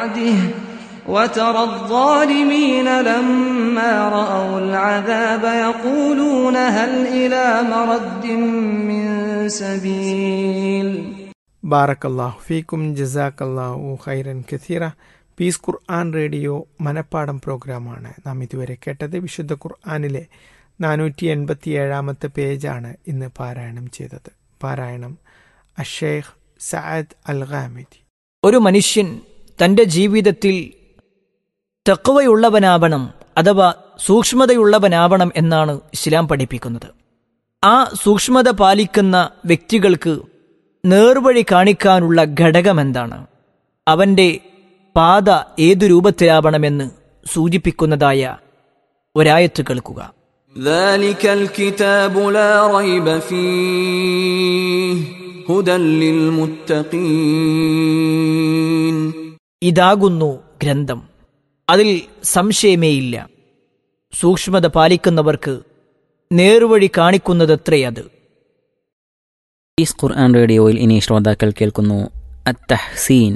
بعده وترى الظالمين لما رأوا العذاب يقولون هل إلى مرد من سبيل ബാറക്കല്ലാഹു ഫീക്കും ജസാക്കല്ലാഹു ഖൈറൻ കസീറ പീസ് ഖുർആൻ റേഡിയോ മനപ്പാടം പ്രോഗ്രാമാണ് നാം ഇതുവരെ കേട്ടത് വിശുദ്ധ ഖുർആാനിലെ നാനൂറ്റി എൺപത്തി ഏഴാമത്തെ പേജാണ് ഇന്ന് പാരായണം ചെയ്തത് പാരായണം അഷേഖ് സഅദ് അൽ ഖാമിദി ഒരു മനുഷ്യൻ തന്റെ ജീവിതത്തിൽ തക്കവയുള്ളവനാവണം അഥവാ സൂക്ഷ്മതയുള്ളവനാവണം എന്നാണ് ഇസ്ലാം പഠിപ്പിക്കുന്നത് ആ സൂക്ഷ്മത പാലിക്കുന്ന വ്യക്തികൾക്ക് നേർവഴി കാണിക്കാനുള്ള ഘടകം എന്താണ് അവന്റെ പാത ഏതു രൂപത്തിലാവണമെന്ന് സൂചിപ്പിക്കുന്നതായ ഒരായത്ത് കേൾക്കുക ذلك الكتاب لا ريب فيه هدى للمتقين ഇതാകുന്നു ഗ്രന്ഥം അതിൽ സംശയമേയില്ല സൂക്ഷ്മത പാലിക്കുന്നവർക്ക് നേർവഴി കാണിക്കുന്നതത്രേ ഈസ് ഖുർആൻ റേഡിയോയിൽ ഇനി ശ്രോതാക്കൾ കേൾക്കുന്നു അത്തഹ്സീൻ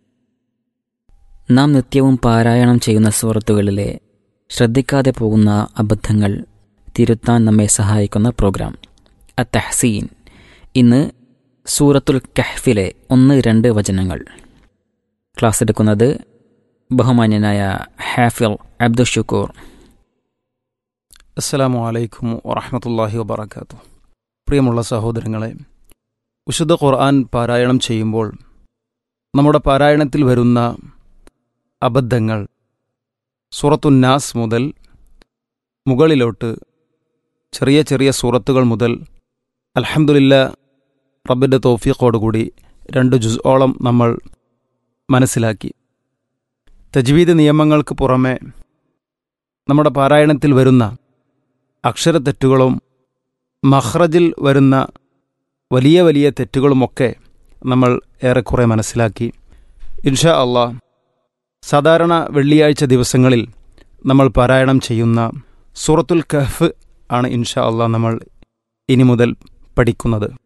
നാം നിത്യവും പാരായണം ചെയ്യുന്ന സുഹൃത്തുക്കളിലെ ശ്രദ്ധിക്കാതെ പോകുന്ന അബദ്ധങ്ങൾ തിരുത്താൻ നമ്മെ സഹായിക്കുന്ന പ്രോഗ്രാം അത്തഹ്സീൻ ഇന്ന് സൂറത്തുൽ കഹ്ഫിലെ ഒന്ന് രണ്ട് വചനങ്ങൾ ക്ലാസ് എടുക്കുന്നത് ബഹുമാന്യനായ ഹാഫിൽ അബ്ദുഷുക്കൂർ അസ്സലാമു അലൈക്കും വറഹമത്തല്ലാഹി വബർക്കാത്തു പ്രിയമുള്ള സഹോദരങ്ങളെ വിശുദ്ധ ഖുർആൻ പാരായണം ചെയ്യുമ്പോൾ നമ്മുടെ പാരായണത്തിൽ വരുന്ന അബദ്ധങ്ങൾ സൂറത്തുന്നാസ് മുതൽ മുകളിലോട്ട് ചെറിയ ചെറിയ സൂറത്തുകൾ മുതൽ അൽഹംദുലില്ല റബ്ബിൻ്റെ തോഫീഖോടുകൂടി രണ്ട് ജുസോളം നമ്മൾ മനസ്സിലാക്കി തജ്വീദ് നിയമങ്ങൾക്ക് പുറമെ നമ്മുടെ പാരായണത്തിൽ വരുന്ന അക്ഷരത്തെറ്റുകളും മഹ്റജിൽ വരുന്ന വലിയ വലിയ തെറ്റുകളുമൊക്കെ നമ്മൾ ഏറെക്കുറെ മനസ്സിലാക്കി ഇൻഷാ അള്ളാ സാധാരണ വെള്ളിയാഴ്ച ദിവസങ്ങളിൽ നമ്മൾ പാരായണം ചെയ്യുന്ന സൂറത്തുൽ കഹ്ഫ് ആണ് ഇൻഷാ അള്ളാ നമ്മൾ ഇനി മുതൽ പഠിക്കുന്നത്